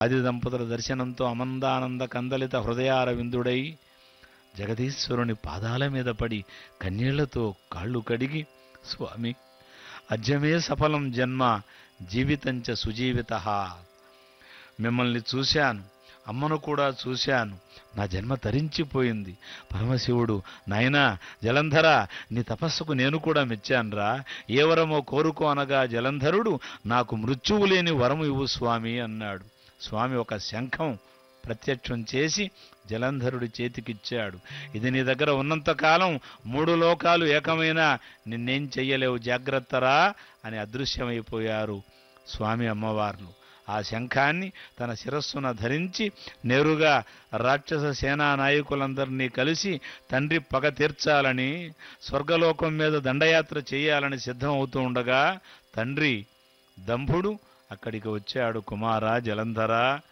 ఆది దంపతుల దర్శనంతో అమందానంద కందలిత హృదయార విందుడై జగదీశ్వరుని పాదాల మీద పడి కన్నీళ్లతో కాళ్ళు కడిగి స్వామి అజ్యమే సఫలం జన్మ జీవితంచ సుజీవిత మిమ్మల్ని చూశాను అమ్మను కూడా చూశాను నా జన్మ తరించిపోయింది పరమశివుడు నాయనా జలంధర నీ తపస్సుకు నేను కూడా మెచ్చానురా ఏ వరమో కోరుకో అనగా జలంధరుడు నాకు మృత్యువు లేని వరము ఇవ్వు స్వామి అన్నాడు స్వామి ఒక శంఖం ప్రత్యక్షం చేసి జలంధరుడి చేతికిచ్చాడు ఇది నీ దగ్గర ఉన్నంతకాలం మూడు లోకాలు ఏకమైనా నిన్నేం చెయ్యలేవు జాగ్రత్తరా అని అదృశ్యమైపోయారు స్వామి అమ్మవార్లు ఆ శంఖాన్ని తన శిరస్సున ధరించి నేరుగా రాక్షస సేనా నాయకులందరినీ కలిసి తండ్రి పగ తీర్చాలని స్వర్గలోకం మీద దండయాత్ర చేయాలని సిద్ధం అవుతూ ఉండగా తండ్రి దంభుడు అక్కడికి వచ్చాడు కుమారా జలంధర